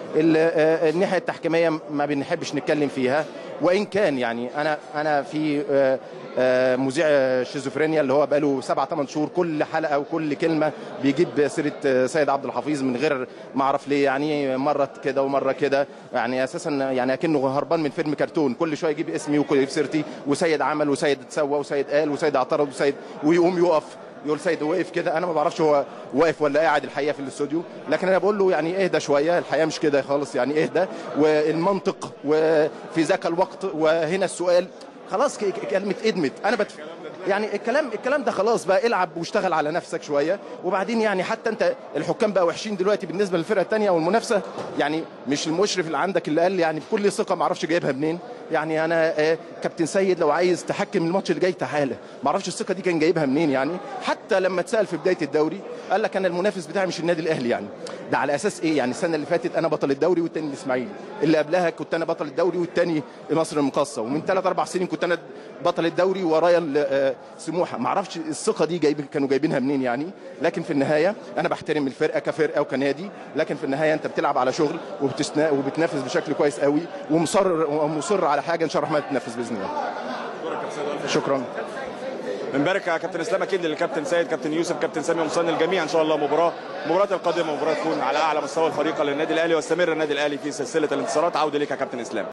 ال- آه، الناحيه التحكيميه ما بنحبش نتكلم فيها وان كان يعني انا انا في آه، آه، مذيع شيزوفرينيا اللي هو بقاله سبع ثمان شهور كل حلقه وكل كلمه بيجيب سيره آه، سيد عبد الحفيظ من غير ما اعرف ليه يعني مره كده ومره كده يعني اساسا يعني اكنه هربان من فيلم كرتون كل شويه يجيب اسمي وكل سيرتي وسيد عمل وسيد اتسوى وسيد قال وسيد اعترض وسيد ويقوم يقف يقول سيد وقف كده انا ما بعرفش هو واقف ولا قاعد الحقيقه في الاستوديو لكن انا بقول له يعني اهدى شويه الحياه مش كده خالص يعني اهدى والمنطق وفي ذاك الوقت وهنا السؤال خلاص ك- ك- كلمه ادمت انا بت... يعني الكلام الكلام ده خلاص بقى العب واشتغل على نفسك شويه وبعدين يعني حتى انت الحكام بقى وحشين دلوقتي بالنسبه للفرقه الثانيه والمنافسه يعني مش المشرف اللي عندك اللي قال لي يعني بكل ثقه ما اعرفش جايبها منين يعني انا آه، كابتن سيد لو عايز تحكم الماتش اللي جاي تعالى ما اعرفش الثقه دي كان جايبها منين يعني حتى لما اتسال في بدايه الدوري قال لك انا المنافس بتاعي مش النادي الاهلي يعني ده على اساس ايه يعني السنه اللي فاتت انا بطل الدوري والتاني الاسماعيلي اللي قبلها كنت انا بطل الدوري والتاني مصر المقاصه ومن ثلاث اربع سنين كنت انا بطل الدوري ورايا ال- آه، سموحه ما اعرفش الثقه دي جايب كانوا جايبينها منين يعني لكن في النهايه انا بحترم الفرقه كفرقه وكنادي لكن في النهايه انت بتلعب على شغل وبتسنا وبتنافس بشكل كويس قوي ومصر ومصر على حاجه ان شاء الله الرحمن تتنفذ باذن الله شكرا بنبارك يا كابتن اسلام اكيد للكابتن سيد كابتن يوسف كابتن سامي ومصني الجميع ان شاء الله مباراه المباراه القادمه مباراه تكون على اعلى مستوى الفريق للنادي الاهلي واستمر النادي الاهلي في سلسله الانتصارات عوده ليك يا كابتن اسلام